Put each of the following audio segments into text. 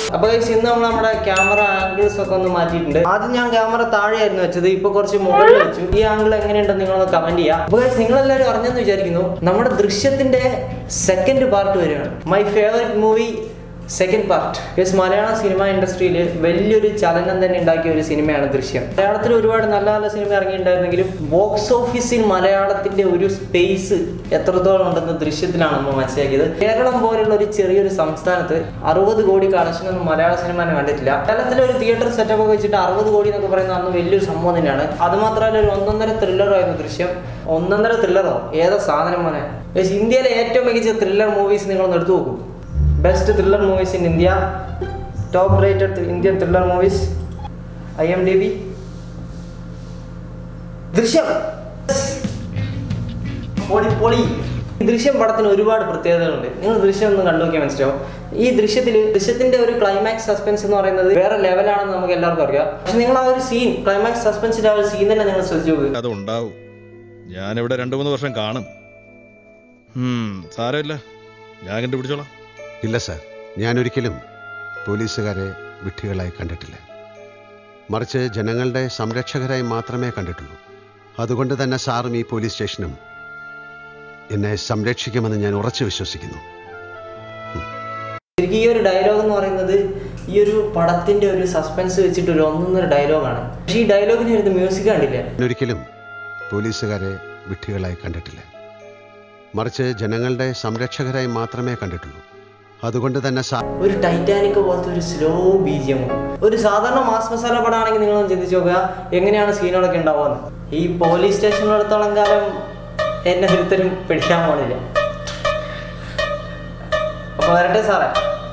അപ്പൊ guys, ഇന്ന് നമ്മൾ നമ്മുടെ ക്യാമറ ആംഗിൾസ് ഒക്കെ ഒന്ന് മാറ്റിയിട്ടുണ്ട് ആദ്യം ഞാൻ ക്യാമറ താഴെയായിരുന്നു വെച്ചത് ഇപ്പൊ കുറച്ച് മുകളിൽ വെച്ചു ഈ ആംഗിൾ എങ്ങനെയുണ്ടെന്ന് നിങ്ങളൊന്ന് കമന്റ് ചെയ്യാം അപ്പൊ guys, നിങ്ങളെല്ലാവരും അറിഞ്ഞെന്ന് വിചാരിക്കുന്നു നമ്മുടെ ദൃശ്യത്തിന്റെ സെക്കൻഡ് പാർട്ട് വരികയാണ് my favourite movie second part yes മലയാള സിനിമ ഇൻഡസ്ട്രിയിൽ വലിയൊരു ചലനം തന്നെ ഉണ്ടാക്കിയ ഒരു സിനിമയാണ് ദൃശ്യം മലയാളത്തിൽ ഒരുപാട് നല്ല നല്ല സിനിമ ഇറങ്ങിയിട്ടുണ്ടായിരുന്നെങ്കിലും ബോക്സ് ഓഫീസിൽ മലയാളത്തിന്റെ ഒരു സ്പേസ് എത്രത്തോളം ഉണ്ടെന്ന് ദൃശ്യത്തിലാണ് നമ്മൾ മനസ്സിലാക്കിയത് കേരളം പോലുള്ള ഒരു ചെറിയൊരു സംസ്ഥാനത്ത് അറുപത് കോടി കളക്ഷൻ ഒന്നും മലയാള സിനിമ തന്നെ കണ്ടിട്ടില്ല കേരളത്തിലെ ഒരു തിയേറ്റർ സെറ്റപ്പ് ഒക്കെ വെച്ചിട്ട് അറുപത് കോടി എന്നൊക്കെ പറയുന്നത് അന്ന് വലിയൊരു സംഭവം തന്നെയാണ് അത് മാത്രമല്ല ഒരു ഒന്നൊന്നര ത്രില്ലറായിരുന്നു ദൃശ്യം ഒന്നൊന്നര ത്രില്ലറോ ഏതാ സാധനം മോനെ Yes, ഇന്ത്യയിലെ ഏറ്റവും മികച്ച ത്രില്ലർ മൂവീസ് നിങ്ങളൊന്ന് എടുത്തു നോക്കൂ best thriller movies in India top rated Indian thriller movies I M D B Drishyam പൊളി പൊളി ഈ ദൃശ്യം പടത്തിന് ഒരുപാട് പ്രത്യേകതകളുണ്ട് നിങ്ങൾ ദൃശ്യം ഒന്ന് കണ്ടു നോക്കിയാൽ മനസ്സിലാവും ഈ ദൃശ്യത്തിൽ ദൃശ്യത്തിന്റെ ഒരു ക്ലൈമാക്സ് സസ്പെൻസ് എന്ന് പറയുന്നത് വേറെ ലെവലാണെന്ന് നമുക്ക് എല്ലാവർക്കും അറിയാം പക്ഷെ നിങ്ങൾ ആ ഒരു സീൻ ക്ലൈമാക്സ് സസ്പെൻസിന്റെ ആ ഒരു സീൻ തന്നെ നിങ്ങൾ ശ്രദ്ധിച്ചു നോക്കുക അതുണ്ടാവും ഞാനിവിടെ രണ്ടു മൂന്ന് വർഷം കാണും ഉം, സാരമില്ല ഞാൻ കണ്ടുപിടിച്ചോളാം ഇല്ല സാർ ഞാൻ ഒരിക്കലും പോലീസുകാരെ വിഡ്ഢികളായി കണ്ടിട്ടില്ല മറിച്ച് ജനങ്ങളുടെ സംരക്ഷകരായി മാത്രമേ കണ്ടിട്ടുള്ളൂ അതുകൊണ്ട് തന്നെ സാറും ഈ പോലീസ് സ്റ്റേഷനും എന്നെ സംരക്ഷിക്കുമെന്ന് ഞാൻ ഉറച്ചു വിശ്വസിക്കുന്നു ശരിക്കും ഈ ഒരു ഡയലോഗ് എന്ന് പറയുന്നത് ഈ ഒരു പടത്തിന്റെ ഒരു സസ്പെൻസ് വെച്ചിട്ട് ഒരു ഒന്നൊന്നര ഡയലോഗാണ് പക്ഷേ ഈ ഡയലോഗിന് ഒരു മ്യൂസിക് കണ്ടില്ല ഞാൻ ഒരിക്കലും പോലീസുകാരെ വിഡ്ഢികളായി കണ്ടിട്ടില്ല മറിച്ച് ജനങ്ങളുടെ സംരക്ഷകരായി മാത്രമേ കണ്ടിട്ടുള്ളൂ അതുകൊണ്ട് തന്നെ സാർ ഒരു ടൈറ്റാനിക് പോലത്തെ ഒരു സ്ലോ ബീജിയം ഒരു സാധാരണ മാസ് മസാല പടമാണെങ്കിൽ നിങ്ങളൊന്ന് ചിന്തിച്ച് നോക്കുക എങ്ങനെയാണ് സീനുകളൊക്കെ ഉണ്ടാവുക ഈ പോലീസ് സ്റ്റേഷനിടത്തോളം കാലം എന്നെ ഒരുത്തരും പിടിക്കാൻ പോണില്ല അപ്പൊ വരട്ടെ സാറേ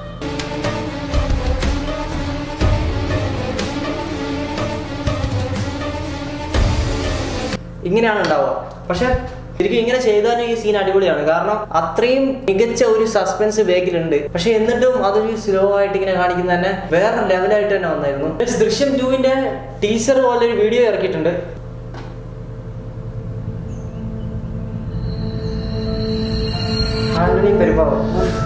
ഇങ്ങനെയാണ് ഉണ്ടാവുക പക്ഷെ ശരിക്കും ഇങ്ങനെ ചെയ്താലും ഈ സീൻ അടിപൊളിയാണ് കാരണം അത്രയും മികച്ച ഒരു സസ്പെൻസ് ബാക്കിലുണ്ട് പക്ഷെ എന്നിട്ടും അതൊരു സ്ലോ ആയിട്ട് ഇങ്ങനെ കാണിക്കുന്ന തന്നെ വേറെ ലെവലായിട്ട് തന്നെ വന്നായിരുന്നു Next, ദൃശ്യം ടൂവിന്റെ ടീസർ പോലെ ഒരു വീഡിയോ ഇറക്കിയിട്ടുണ്ട് ആന്റണി പെരുമ്പാവൂർ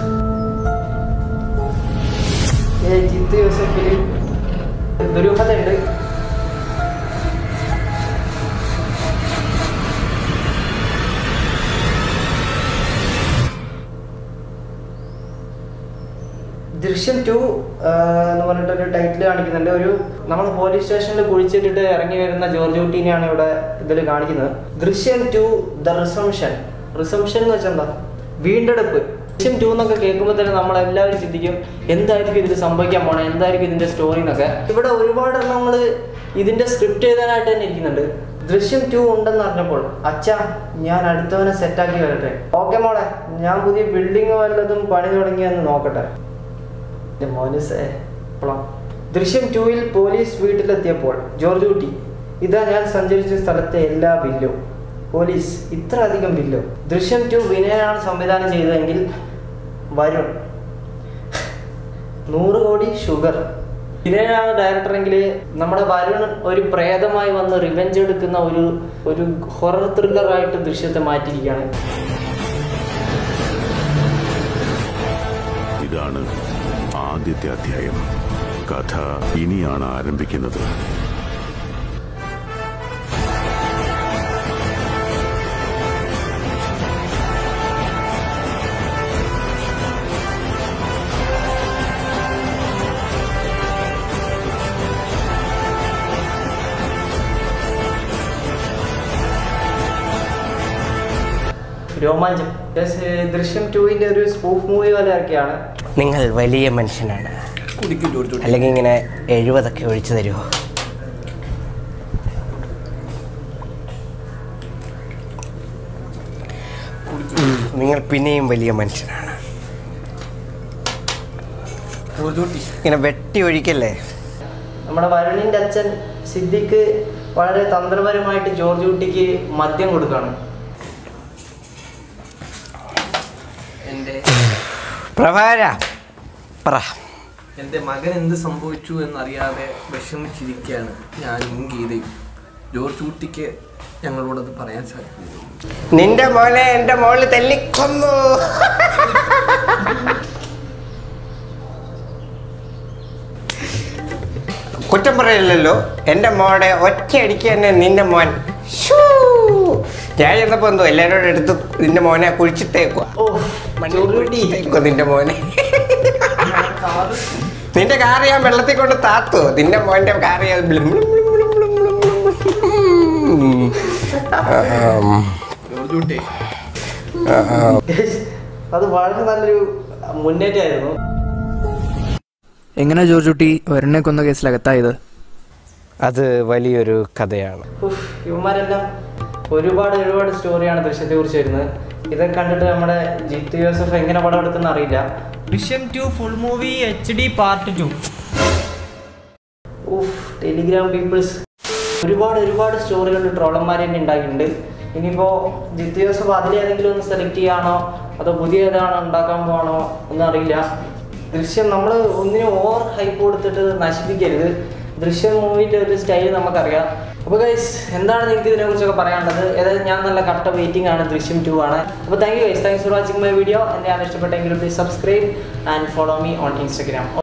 ഏ, ജിത്തു യൂസഫില് ദുരൂഹതയുണ്ട് ദൃശ്യം ടു എന്ന് പറഞ്ഞിട്ടൊരു ടൈറ്റിൽ കാണിക്കുന്നുണ്ട് ഒരു നമ്മൾ പോലീസ് സ്റ്റേഷനിൽ കുഴിച്ചിട്ടിട്ട് ഇറങ്ങി വരുന്ന ജോർജ് കുട്ടീനെയാണ് ഇവിടെ ഇതിൽ കാണിക്കുന്നത് ദൃശ്യം ടു ദ റിസംഷൻ റിസംഷൻ എന്ന് വെച്ചാൽ എന്താ വീണ്ടെടുപ്പ് ദൃശ്യം ടു എന്നൊക്കെ കേൾക്കുമ്പോൾ തന്നെ നമ്മൾ എല്ലാവരും ചിന്തിക്കും എന്തായിരിക്കും ഇതിൽ സംഭവിക്കാൻ പോണേ എന്തായിരിക്കും ഇതിന്റെ സ്റ്റോറി എന്നൊക്കെ ഇവിടെ ഒരുപാട് എണ്ണങ്ങൾ ഇതിന്റെ സ്ക്രിപ്റ്റ് എഴുതാനായിട്ട് തന്നെ ഇരിക്കുന്നുണ്ട് ദൃശ്യം ടു ഉണ്ടെന്ന് അറിഞ്ഞപ്പോൾ അച്ഛാ ഞാൻ അടുത്തവനെ സെറ്റാക്കി വരട്ടെ ഓക്കെ മോളെ ഞാൻ പുതിയ ബിൽഡിംഗ് വല്ലതും പണി തുടങ്ങിയെന്ന് നോക്കട്ടെ എന്റെ മോനുസേ ഇപ്പളാ. ദൃശ്യം ടൂവിൽ പോലീസ് വീട്ടിലെത്തിയപ്പോൾ ജോർജ് കുട്ടി ഇതാ ഞാൻ സഞ്ചരിച്ച സ്ഥലത്തെ എല്ലാ ബില്ലും പോലീസ് ഇത്ര അധികം ബില്ലോ ദൃശ്യം ടു വിനയനാണ് സംവിധാനം ചെയ്തതെങ്കിൽ വരുൺ നൂറ് കോടി ഷുഗർ വിനയനാണ് ഡയറക്ടറെങ്കിൽ നമ്മുടെ വരുൺ ഒരു പ്രേതമായി വന്ന് റിവെഞ്ച് എടുക്കുന്ന ഒരു ഒരു ഹൊറർ ത്രില്ലറായിട്ട് ദൃശ്യത്തെ മാറ്റിയിരിക്കുകയാണ് ഇതാണ് ആദ്യത്തെ അധ്യായം കഥ ഇനിയാണ് ആരംഭിക്കുന്നത് രോമാഞ്ചം Yes, ഏർ ദൃശ്യം ടൂവിന്റെ ഒരു സ്പൂഫ് മൂവി പോലെ ഇറക്കിയാണ് നിങ്ങൾ വലിയ മനുഷ്യനാണ് അല്ലെങ്കിൽ ഇങ്ങനെ എഴുപതൊക്കെ ഒഴിച്ചു തരുമോ ഉം, നിങ്ങൾ പിന്നെയും വലിയ മനുഷ്യനാണ് ഇങ്ങനെ വെട്ടി ഒഴിക്കല്ലേ നമ്മുടെ വരുണിന്റെ അച്ഛൻ സിദ്ദിഖ് വളരെ തന്ത്രപരമായിട്ട് ജോർജ് കുട്ടിക്ക് മദ്യം കൊടുക്കുകയാണ് എൻ്റെ പ്രഭാര പറ എൻ്റെ മകൻ എന്ത് സംഭവിച്ചു എന്നറിയാതെ വിഷമിച്ചിരിക്കുകയാണ് ഞാനും ഗീതയും ജോർജ് കുട്ടിക്ക് ഞങ്ങളോടത് പറയാൻ സാധിക്കുന്നു നിന്റെ മോനെ എന്റെ മോള് തല്ലിക്കൊന്നു കുറ്റം പറയില്ലല്ലോ എൻ്റെ മോടെ ഒറ്റയടിക്ക് തന്നെ നിന്റെ മോൻ ഷൂ. ഞാൻ ചെന്നപ്പോ എന്തോ എല്ലാവരോടും എടുത്ത് നിന്റെ മോനെ കുഴിച്ചിട്ടേക്കുക ഓ ചുരുട്ടി നിന്റെ മോനെ നിന്റെ കാറ് ഞാൻ വെള്ളത്തിൽ കൊണ്ട് താത്തു നിന്റെ മോന്റെ കാറ് ഞാൻ ബ്ലും ബ്ലും ബ്ലും ബ്ലും ബ്ലും ബ്ലും ബ്ലും. ആം. ജോർജ് കുട്ടി അത് വളരെ നല്ലൊരു മുന്നേറ്റമായിരുന്നു എങ്ങനെ ജോർജ് കുട്ടി വരുണിനെ കൊന്ന കേസിലകത്തായത് അത് വലിയൊരു കഥയാണ് ഉഫ്, ഇവന്മാരെല്ലാം ഒരുപാട് ഒരുപാട് സ്റ്റോറിയാണ് ദൃശ്യത്തെ കുറിച്ച് വരുന്നത് ഇതൊക്കെ കണ്ടിട്ട് നമ്മുടെ ജിത്തു ജോസഫ് എങ്ങനെ പടം എടുക്കുന്ന അറിയില്ല Drishyam two full movie H D part two ഉഫ് ടെലിഗ്രാം പീപ്പിൾസ് ഒരുപാട് ഒരുപാട് സ്റ്റോറികൾ ട്രോളന്മാർ തന്നെ ഉണ്ടാക്കിയിട്ടുണ്ട് ഇനിയിപ്പോൾ ജിത്തു ജോസഫ് അതിലേതെങ്കിലും ഒന്ന് സെലക്ട് ചെയ്യാണോ അതോ പുതിയ ഏതാണോ ഉണ്ടാക്കാൻ പോകണോ ഒന്നും അറിയില്ല ദൃശ്യം നമ്മൾ ഒന്നിനും ഓവർ ഹൈപ്പ് കൊടുത്തിട്ട് നശിപ്പിക്കരുത് ദൃശ്യം മൂവിൻ്റെ ഒരു സ്റ്റൈൽ നമുക്കറിയാം അപ്പോൾ ഗൈസ് എന്താണ് നിങ്ങൾക്ക് ഇതിനെക്കുറിച്ചൊക്കെ പറയാനുള്ളത് ഏതായാലും ഞാൻ നല്ല കട്ട വെയിറ്റിംഗ് ആണ് ദൃശ്യം ടു ആണ് അപ്പോൾ thank you guys thanks for watching my video എൻ്റെ ഞാൻ ഇഷ്ടപ്പെട്ടെങ്കിൽ please subscribe and follow me on Instagram